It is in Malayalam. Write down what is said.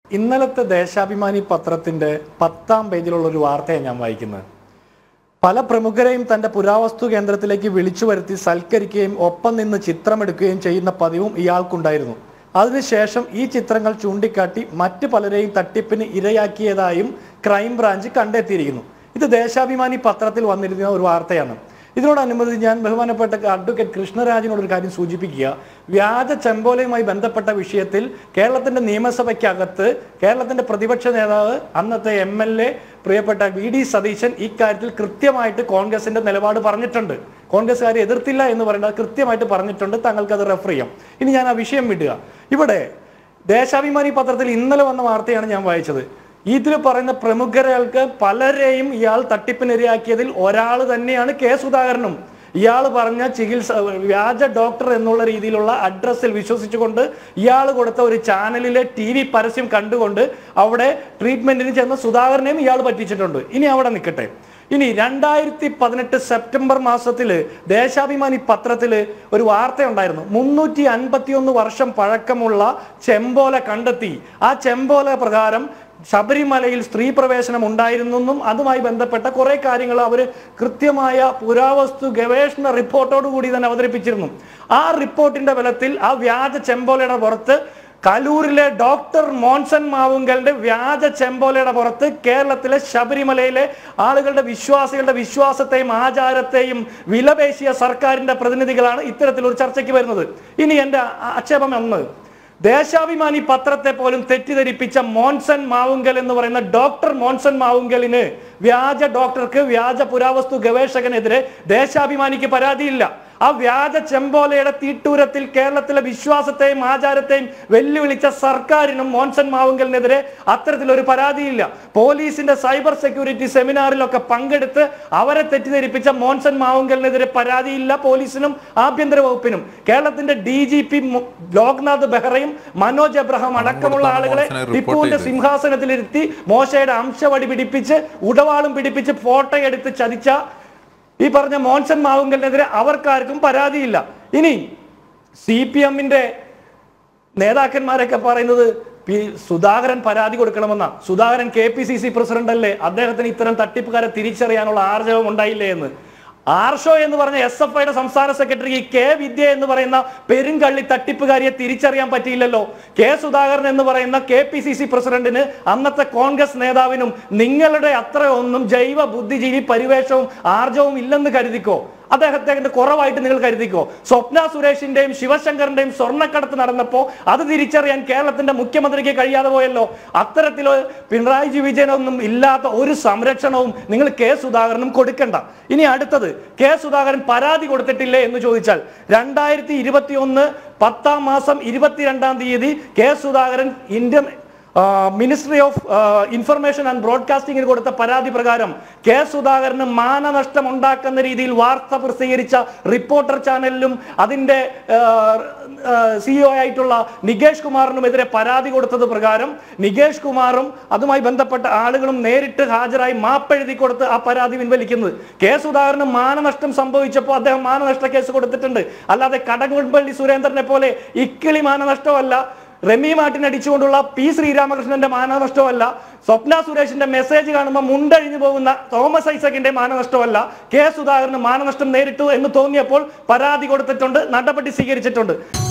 ഇന്നലത്തെ ദേശാഭിമാനി പത്രത്തിന്റെ പത്താം പേജിലുള്ള ഒരു വാർത്തയാണ് ഞാൻ വായിക്കുന്നത് പല പ്രമുഖരെയും തന്റെ പുരാവസ്തു കേന്ദ്രത്തിലേക്ക് വിളിച്ചു വരുത്തി സൽക്കരിക്കുകയും ഒപ്പം നിന്ന് ചിത്രമെടുക്കുകയും ചെയ്യുന്ന പതിവും ഇയാൾക്കുണ്ടായിരുന്നു അതിനുശേഷം ഈ ചിത്രങ്ങൾ ചൂണ്ടിക്കാട്ടി മറ്റ് പലരെയും തട്ടിപ്പിന് ഇരയാക്കിയതായും ക്രൈംബ്രാഞ്ച് കണ്ടെത്തിയിരിക്കുന്നു ഇത് ദേശാഭിമാനി പത്രത്തിൽ വന്നിരുന്ന ഒരു വാർത്തയാണ് ഇതിനോടനുബന്ധിച്ച് ഞാൻ ബഹുമാനപ്പെട്ട അഡ്വക്കേറ്റ് കൃഷ്ണരാജിനോട് ഒരു കാര്യം സൂചിപ്പിക്കുക വ്യാജ ചെമ്പോലയുമായി ബന്ധപ്പെട്ട വിഷയത്തിൽ കേരളത്തിന്റെ നിയമസഭയ്ക്കകത്ത് കേരളത്തിന്റെ പ്രതിപക്ഷ നേതാവ് അന്നത്തെ എം എൽ എ പ്രിയപ്പെട്ട വി ഡി സതീശൻ ഇക്കാര്യത്തിൽ കൃത്യമായിട്ട് കോൺഗ്രസിന്റെ നിലപാട് പറഞ്ഞിട്ടുണ്ട് കോൺഗ്രസ്സുകാർ എതിർത്തില്ല എന്ന് പറയുന്നത് കൃത്യമായിട്ട് പറഞ്ഞിട്ടുണ്ട് തങ്ങൾക്ക് അത് റെഫർ ചെയ്യാം ഇനി ഞാൻ ആ വിഷയം വിടുക ഇവിടെ ദേശാഭിമാനി പത്രത്തിൽ ഇന്നലെ വന്ന വാർത്തയാണ് ഞാൻ വായിച്ചത് ഇതിൽ പറയുന്ന പ്രമുഖർക്ക് പലരെയും ഇയാൾ തട്ടിപ്പിനിരയാക്കിയതിൽ ഒരാൾ തന്നെയാണ് കെ സുധാകരനും ഇയാൾ പറഞ്ഞ ചികിത്സ വ്യാജ ഡോക്ടർ എന്നുള്ള രീതിയിലുള്ള അഡ്രസ്സിൽ വിശ്വസിച്ചുകൊണ്ട് ഇയാൾ കൊടുത്ത ഒരു ചാനലിലെ ടി വി പരസ്യം കണ്ടുകൊണ്ട് അവിടെ ട്രീറ്റ്മെന്റിന് ചെന്ന സുധാകരനെയും ഇയാൾ പറ്റിച്ചിട്ടുണ്ട് ഇനി അവിടെ നിൽക്കട്ടെ ഇനി രണ്ടായിരത്തി പതിനെട്ട് സെപ്റ്റംബർ മാസത്തില് ദേശാഭിമാനി പത്രത്തില് ഒരു വാർത്ത ഉണ്ടായിരുന്നു മുന്നൂറ്റി അൻപത്തി ഒന്ന് വർഷം പഴക്കമുള്ള ചെമ്പോല കണ്ടെത്തി ആ ചെമ്പോല പ്രകാരം ശബരിമലയിൽ സ്ത്രീ പ്രവേശനം ഉണ്ടായിരുന്നെന്നും അതുമായി ബന്ധപ്പെട്ട കുറെ കാര്യങ്ങൾ അവർ കൃത്യമായ പുരാവസ്തു ഗവേഷണ റിപ്പോർട്ടോട് കൂടി തന്നെ അവതരിപ്പിച്ചിരുന്നു ആ റിപ്പോർട്ടിന്റെ ബലത്തിൽ ആ വ്യാജ ചെമ്പോലയുടെ പുറത്ത് കലൂരിലെ ഡോക്ടർ മോൻസൺ മാവുങ്കലിന്റെ വ്യാജ ചെമ്പോലയുടെ പുറത്ത് കേരളത്തിലെ ശബരിമലയിലെ ആളുകളുടെ വിശ്വാസികളുടെ വിശ്വാസത്തെയും ആചാരത്തെയും വിലപേശിയ സർക്കാരിന്റെ പ്രതിനിധികളാണ് ഇത്തരത്തിലൊരു ചർച്ചയ്ക്ക് വരുന്നത് ഇനി എന്റെ ആക്ഷേപം ഒന്ന് ദേശാഭിമാനി പത്രത്തെ പോലും തെറ്റിദ്ധരിപ്പിച്ച മോൻസൺ മാവുങ്കൽ എന്ന് പറയുന്ന ഡോക്ടർ മോൻസൺ മാവുങ്കലിന് വ്യാജ ഡോക്ടർക്ക് വ്യാജ പുരാവസ്തു ഗവേഷകനെതിരെ ദേശാഭിമാനിക്ക് പരാതിയില്ല ആ വ്യാജ ചെമ്പോലയുടെ തീട്ടൂരത്തിൽ കേരളത്തിലെ വിശ്വാസത്തെയും ആചാരത്തെയും വെല്ലുവിളിച്ച സർക്കാരിനും മോൻസൺ മാവുങ്കലിനെതിരെ അത്തരത്തിലൊരു പരാതിയില്ല പോലീസിന്റെ സൈബർ സെക്യൂരിറ്റി സെമിനാറിലൊക്കെ പങ്കെടുത്ത് അവരെ തെറ്റിദ്ധരിപ്പിച്ച മോൻസൺ മാവുങ്കലിനെതിരെ പരാതിയില്ല പോലീസിനും ആഭ്യന്തര വകുപ്പിനും കേരളത്തിന്റെ ഡി ജി പി ലോക്നാഥ് ബെഹ്റയും മനോജ് എബ്രഹാം അടക്കമുള്ള ആളുകളെ മോൻസനെ റിപ്പോർട്ട് ടിപ്പുവിന്റെ ചെയ്തു. സിംഹാസനത്തിലിരുത്തി മോശയുടെ അംശവടി പിടിപ്പിച്ച് ഉടവാളും പിടിപ്പിച്ച് ഫോട്ടോ എടുത്ത് ചതിച്ച ഈ പറഞ്ഞ മോൻസൺ മാവുങ്കലിനെതിരെ അവർക്കാർക്കും പരാതിയില്ല ഇനി സി പി എമ്മിന്റെ നേതാക്കന്മാരൊക്കെ പറയുന്നത് പി സുധാകരൻ പരാതി കൊടുക്കണമെന്ന Sudhakaran K P C C president അല്ലേ അദ്ദേഹത്തിന് ഇത്തരം തട്ടിപ്പുകാരെ തിരിച്ചറിയാനുള്ള ആർജവം ഉണ്ടായില്ലേ എന്ന് ആർഷോ എന്ന് പറഞ്ഞ എസ് എഫ് ഐയുടെ സംസ്ഥാന സെക്രട്ടറി കെ വിദ്യ എന്ന് പറയുന്ന പെരുങ്കള്ളി തട്ടിപ്പുകാരിയെ തിരിച്ചറിയാൻ പറ്റിയില്ലല്ലോ കെ സുധാകരൻ എന്ന് പറയുന്ന കെ പി സി സി പ്രസിഡന്റിന് അന്നത്തെ കോൺഗ്രസ് നേതാവിനും നിങ്ങളുടെ അത്ര ഒന്നും ജൈവ ബുദ്ധിജീവി പരിവേഷവും ആർജവും ഇല്ലെന്ന് കരുതിക്കോ അദ്ദേഹത്തെ കുറവായിട്ട് നിങ്ങൾ കരുതിക്കോ സ്വപ്ന സുരേഷിന്റെയും ശിവശങ്കറിന്റെയും സ്വർണ്ണക്കടത്ത് നടന്നപ്പോ അത് തിരിച്ചറിയാൻ കേരളത്തിന്റെ മുഖ്യമന്ത്രിക്ക് കഴിയാതെ പോയല്ലോ അത്തരത്തിലോ പിണറായി വിജയനൊന്നും ഇല്ലാത്ത ഒരു സംരക്ഷണവും നിങ്ങൾ കെ സുധാകരനും കൊടുക്കണ്ട ഇനി അടുത്തത് കെ സുധാകരൻ പരാതി കൊടുത്തിട്ടില്ലേ എന്ന് ചോദിച്ചാൽ രണ്ടായിരത്തി ഇരുപത്തി ഒന്ന് പത്താം മാസം ഇരുപത്തിരണ്ടാം തീയതി K Sudhakaran Indian ministry of information and ബ്രോഡ്കാസ്റ്റിംഗിന് കൊടുത്ത പരാതി പ്രകാരം കെ സുധാകരന് മാനനഷ്ടം ഉണ്ടാക്കുന്ന രീതിയിൽ വാർത്ത പ്രസിദ്ധീകരിച്ച റിപ്പോർട്ടർ ചാനലിലും അതിന്റെ സിഇഒ ആയിട്ടുള്ള നികേഷ് കുമാറിനുമെതിരെ പരാതി കൊടുത്തത് പ്രകാരം നികേഷ് കുമാറും അതുമായി ബന്ധപ്പെട്ട ആളുകളും നേരിട്ട് ഹാജരായി മാപ്പെഴുതി കൊടുത്ത് ആ പരാതി പിൻവലിക്കുന്നത് കെ സുധാകരന് മാനനഷ്ടം സംഭവിച്ചപ്പോൾ അദ്ദേഹം മാനനഷ്ട കേസ് കൊടുത്തിട്ടുണ്ട് അല്ലാതെ കടകംപള്ളി സുരേന്ദ്രനെ പോലെ ഇക്കിളി മാനനഷ്ടമല്ല റെമി മാർട്ടിൻ അടിച്ചുകൊണ്ടുള്ള പി ശ്രീരാമകൃഷ്ണന്റെ മാനനഷ്ടമല്ല സ്വപ്ന സുരേഷിന്റെ മെസ്സേജ് കാണുമ്പോൾ മുണ്ടഴിഞ്ഞു പോകുന്ന തോമസ് ഐസക്കിന്റെ മാനനഷ്ടമല്ല കെ സുധാകരന് മാനനഷ്ടം നേരിട്ടു എന്ന് തോന്നിയപ്പോൾ പരാതി കൊടുത്തിട്ടുണ്ട് നടപടി സ്വീകരിച്ചിട്ടുണ്ട്